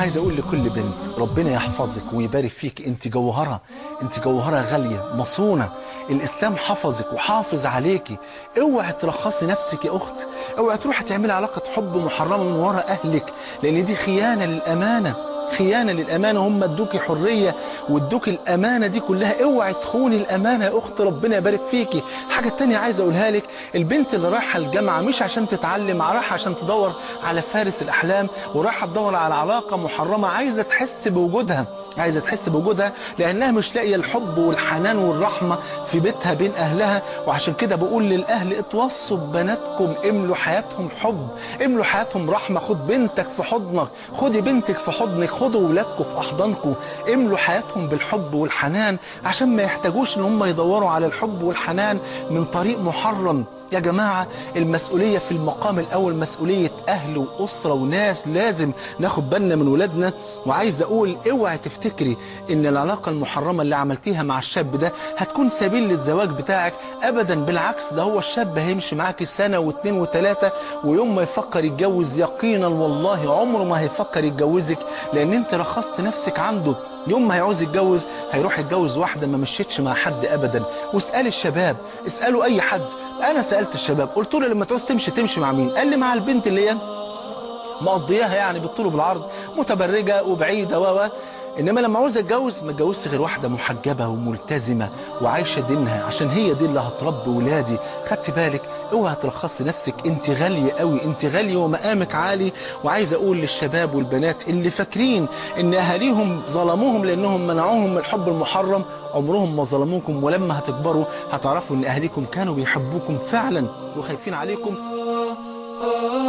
عايز اقول لكل بنت ربنا يحفظك ويبارك فيك انت جوهرة انت جوهرة غالية مصونة الاسلام حفظك وحافظ عليكي اوعي ترخصي نفسك يا اخت اوعي تروحي تعملي علاقة حب محرمة من ورا اهلك لان دي خيانة للامانة خيانة للأمانة هم ادوكي حرية وادوكي الأمانة دي كلها اوعي تخوني الأمانة يا أخت ربنا يبارك فيكي حاجة تانية عايز أقولها لك البنت اللي رايحة الجامعة مش عشان تتعلم رايحة عشان تدور على فارس الأحلام ورايحة تدور على علاقة محرمة عايزة تحس بوجودها عايزة تحس بوجودها لأنها مش لاقية الحب والحنان والرحمة في بيتها بين أهلها وعشان كده بقول للأهل اتوصوا ببناتكم املوا حياتهم حب املوا حياتهم رحمة خد بنتك في حضنك خدي بنتك في حضنك خدوا ولادكم في أحضانكم املوا حياتهم بالحب والحنان عشان ما يحتاجوش ان هم يدوروا على الحب والحنان من طريق محرم يا جماعة المسؤولية في المقام الأول مسؤولية أهل وأسرة وناس لازم ناخد بالنا من ولادنا وعايز أقول اوعي تفتكري إن العلاقة المحرمة اللي عملتيها مع الشاب ده هتكون سبيل للزواج بتاعك أبدا بالعكس ده هو الشاب هيمشي معاك سنة واثنين وثلاثة ويوم ما يفكر يتجوز يقينا والله عمره ما هيفكر يتجوزك لأن أنت رخصت نفسك عنده يوم ما هيعوز يتجوز هيروح يتجوز واحدة ما مشيتش مع حد أبدا واسأل الشباب اسألوا أي حد أنا سألت الشباب قلت له لما تعوز تمشي تمشي مع مين قال لي مع البنت اللي هي مقضياها يعني بالطول وبالعرض متبرجة وبعيدة و انما لما عاوز اتجوز ما اتجوزش غير واحده محجبه وملتزمه وعايشه دينها عشان هي دي اللي هتربي ولادي خدت بالك اوعى ترخصي نفسك انت غاليه قوي انت غاليه ومقامك عالي وعايز اقول للشباب والبنات اللي فاكرين ان اهاليهم ظلموهم لانهم منعوهم من الحب المحرم عمرهم ما ظلموكم ولما هتكبروا هتعرفوا ان اهاليكم كانوا بيحبوكم فعلا وخايفين عليكم